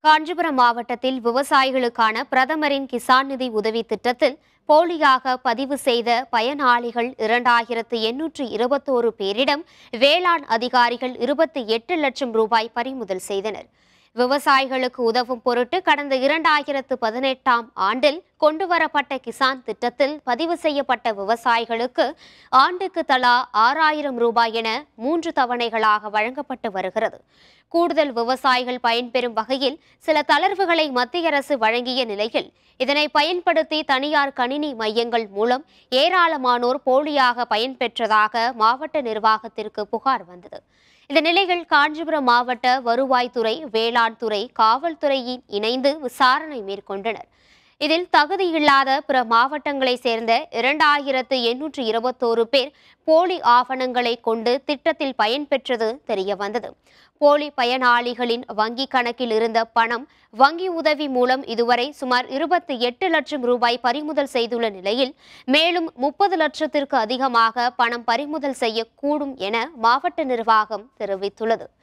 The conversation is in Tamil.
காஞ்சிபுரம் மாவட்டத்தில் விவசாயிகளுக்கான பிரதமரின் கிசான் நிதி உதவி திட்டத்தில் போலியாக பதிவு செய்த பயனாளிகள் இரண்டாயிரத்து எண்ணூற்று இருபத்தோரு பேரிடம் வேளாண் அதிகாரிகள் இருபத்தி எட்டு லட்சம் ரூபாய் பறிமுதல் செய்தனர் விவசாயிகளுக்கு உதவும் பொருட்டு கடந்த இரண்டாயிரத்து பதினெட்டாம் ஆண்டில் கொண்டுவரப்பட்ட கிசான் திட்டத்தில் பதிவு செய்யப்பட்ட விவசாயிகளுக்கு ஆண்டுக்கு தலா ஆறாயிரம் ரூபாய் என மூன்று தவணைகளாக வழங்கப்பட்டு வருகிறது கூடுதல் விவசாயிகள் பயன்பெறும் வகையில் சில தளர்வுகளை மத்திய அரசு வழங்கிய நிலையில் இதனை பயன்படுத்தி தனியார் கணினி மையங்கள் மூலம் ஏராளமானோர் போலியாக பயன்பெற்றதாக மாவட்ட நிர்வாகத்திற்கு புகார் வந்தது இந்த நிலையில் காஞ்சிபுரம் மாவட்ட வருவாய்த்துறை வேளாண் துறை காவல்துறையின் இணைந்து விசாரணை மேற்கொண்டனர் இதில் தகுதியில்லாத பிற மாவட்டங்களைச் சேர்ந்த இரண்டாயிரத்து எண்ணூற்று இருபத்தோரு பேர் போலி ஆவணங்களை கொண்டு திட்டத்தில் பயன்பெற்றது தெரிய வந்தது போலி பயனாளிகளின் வங்கி கணக்கில் இருந்த பணம் வங்கி உதவி மூலம் இதுவரை சுமார் இருபத்தி எட்டு லட்சம் ரூபாய் பறிமுதல் செய்துள்ள நிலையில் மேலும் முப்பது லட்சத்திற்கு அதிகமாக பணம் பறிமுதல் செய்யக்கூடும் என மாவட்ட நிர்வாகம் தெரிவித்துள்ளது